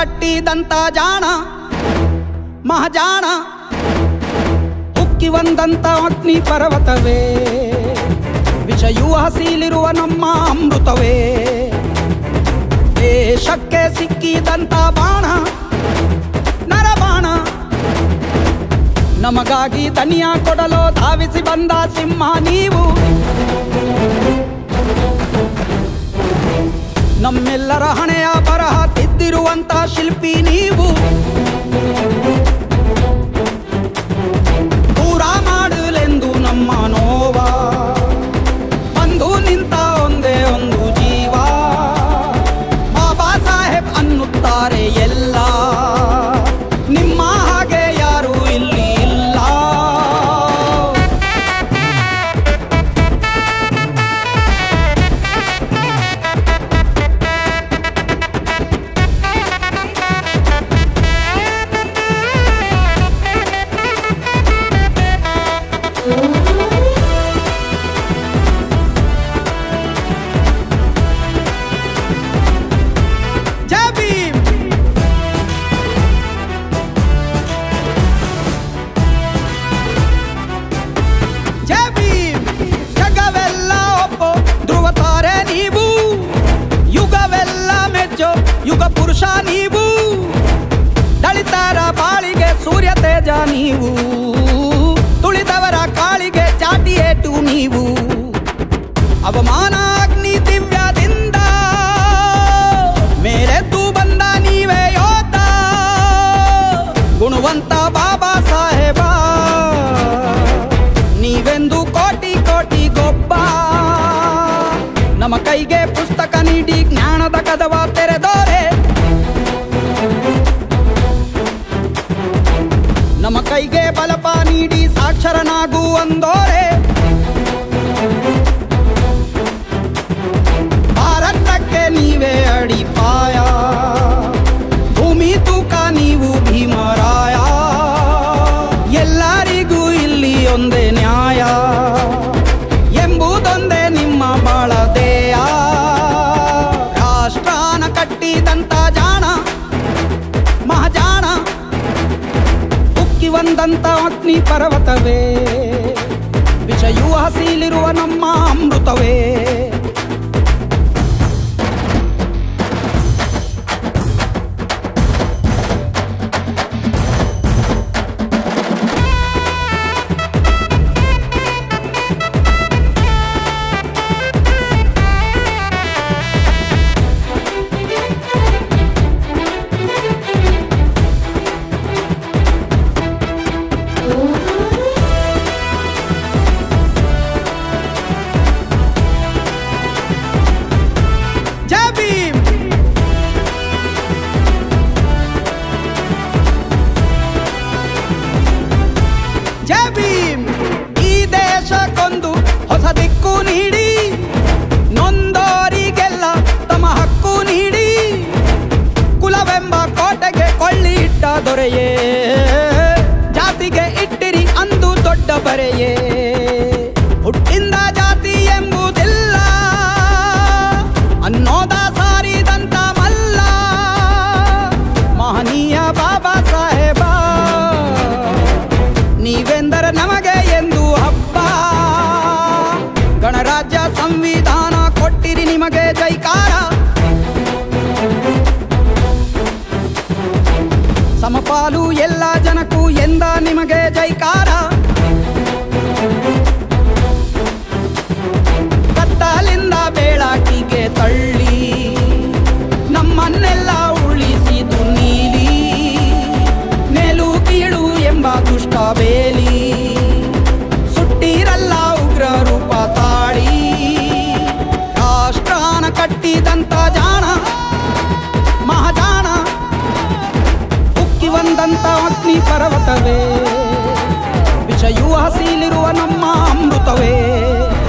ಕಟ್ಟಿದಂತ ಜಾಣ ಮಹಾಜಾಣ ಉಕ್ಕಿ ಬಂದಂತ ಅಗ್ನಿ ಪರ್ವತವೇ ವಿಷಯೂ ಹಸಿಲಿರುವ ನಮ್ಮ ಅಮೃತವೇ ದೇಶಕ್ಕೆ ಸಿಕ್ಕಿದಂತ ಬಾಣ ನರಬಾಣ ನಮಗಾಗಿ ದನಿಯ ಕೊಡಲು ಧಾವಿಸಿ ಬಂದ ಸಿಂಹ ನೀವು ನಮ್ಮೆಲ್ಲರ ಹಣೆಯ ಬರಹ ತಿದ್ದಿರುವಂತ ಶಿಲ್ಪಿ ನೀವು ದೂರ ಮಾಡಲೆಂದು ನಮ್ಮ ನೋವ ಬಂದು ನಿಂತ ಒಂದೇ ಒಂದು ಜೀವ ಬಾಬಾ ಸಾಹೇಬ್ ಅನ್ನುತ್ತಾರೆ ಎಲ್ಲ ನಿಮ್ಮ ಹಾಗೆ ಯಾರು ಇಲ್ಲಿ ಇಲ್ಲ ಜೈ ಭೀಮ್ ಜೈ ಭೀಮ್ ಜಗವೆಲ್ಲ ಒಪ್ಪೋ ಧ್ರುವ ತಾರೆ ನೀವು ಯುಗವೆಲ್ಲ ಮೆಚ್ಚೋ ಯುಗ ಪುರುಷ ನೀವು ದಳಿತರ ಬಾಳಿಗೆ ಸೂರ್ಯ ತೇಜ ನೀವು ತುಳಿದವರ ಕಾಳಿಗೆ ಚಾಟಿ ಏಟು ನೀವು ಅವಮಾನ ಅಗ್ನಿ ದಿವ್ಯದಿಂದ ಮೇಲೆದ್ದು ಬಂದ ನೀವೇ ಯೋಧ ಗುಣವಂತ ಬಾಬಾ ಸಾಹೇಬ ನೀವೆಂದು ಕೋಟಿ ಕೋಟಿ ಗೊಬ್ಬ ನಮ್ಮ ಕೈಗೆ ಪುಸ್ತಕ ನೀಡಿ ಜ್ಞಾನದ ಕದವ ತೆರೆದೋರೆ ನಮ್ಮ ಕೈಗೆ ಬಲಪ ನೀಡಿ ಸಾಕ್ಷರನಾಗು ಅಂದೋರೆ ಭಾರತಕ್ಕೆ ನೀವೇ ಅಡಿಪಾಯ ಭೂಮಿ ತೂಕ ನೀವು ಭೀಮರಾಯ ಎಲ್ಲರಿಗೂ ಇಲ್ಲಿ ಒಂದೇ ನ್ಯಾಯ ಎಂಬುದೊಂದೇ ನಿಮ್ಮ ಬಾಳದೇಯ ರಾಷ್ಟ್ರಾನ ಕಟ್ಟಿದಂತ ಜಾಣ ಮಹಾಜಾಣ ಉಕ್ಕಿ ಬಂದಂತ ಅಗ್ನಿ ಪರ್ವತವೇ ವಿಷಯೂ ಹಸಿಲಿರುವ ನಮ್ಮ ಅಮೃತವೇ ಜೈ ಭೀಮ್ ಜೈ ಭೀಮ್ ಈ ದೇಶಕ್ಕೊಂದು ಹೊಸ ದಿಕ್ಕು ನೀಡಿ ನೊಂದೋರಿಗೆಲ್ಲ ತಮ್ಮ ಹಕ್ಕು ನೀಡಿ ಕುಲವೆಂಬ ಕೋಟೆಗೆ ಕೊಳ್ಳಿ ಇಟ್ಟ ದೊರೆಯೇ ಜಾತಿಗೆ ಇಟ್ಟಿರಿ ಅಂದು ದೊಡ್ಡ ಬರೆಯೇ ಹುಟ್ಟಿಂದ ಜಾತಿ ಎಂಬುದಿಲ್ಲ ಅನ್ನೋದ ಸಾರಿದಂತ ಮಲ್ಲ ಮಹನೀಯ ಬಾಬಾ ಸಾಹೇಬ ನೀವೆಂದರೆ ನಮಗೆ ಎಂದು ಹಬ್ಬ ಗಣರಾಜ್ಯ ಸಂವಿಧಾನ ಕೊಟ್ಟಿರಿ ನಿಮಗೆ ಜೈಕಾರ ಸಮಪಾಲು ಎಲ್ಲ ಜನಕ್ಕೂ ಎಂದ ನಿಮಗೆ ಜೈಕಾರ ಕತ್ತಲಿಂದ ಬೇಳಾಕಿಗೆ ತಳ್ಳಿ ನಮ್ಮನ್ನೆಲ್ಲ ಉಳಿಸಿದು ನೀಲಿ ಮೇಲು ಕೀಳು ಎಂಬ ದುಷ್ಟ ಬೇಲಿ ಸುಟ್ಟಿರಲ್ಲ ಉಗ್ರ ರೂಪ ತಾಳಿ ರಾಷ್ಟ್ರಾನ ಕಟ್ಟಿದಂತ ಜಾಣ ಮಹಾಜಾಣ ಉಕ್ಕಿ ಬಂದಂತ ಅಗ್ನಿ ಪರ್ವತವೇ ವಿಷಯೂ ಹಸಿಲಿರುವ ನಮ್ಮ ಅಮೃತವೇ